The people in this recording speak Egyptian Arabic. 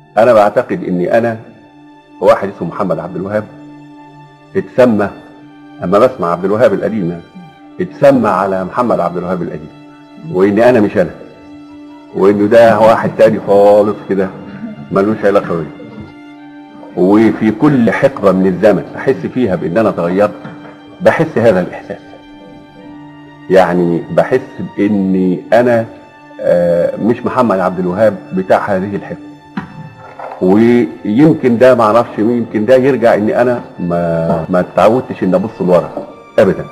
انا بعتقد اني انا واحد اسمه محمد عبد الوهاب اتسمى اما بسمع عبد الوهاب القديم يعني اتسمى على محمد عبد الوهاب القديم واني انا مش انا وانه ده واحد تاني خالص كده ملوش علاقه بيا وفي كل حقبه من الزمن احس فيها بان انا اتغيرت بحس هذا الاحساس يعني بحس باني انا آه، مش محمد عبد الوهاب بتاع هذه الحقبه ويمكن ده ما اعرفش يمكن ده يرجع اني انا ما ما اتعودتش اني ابص لورا ابدا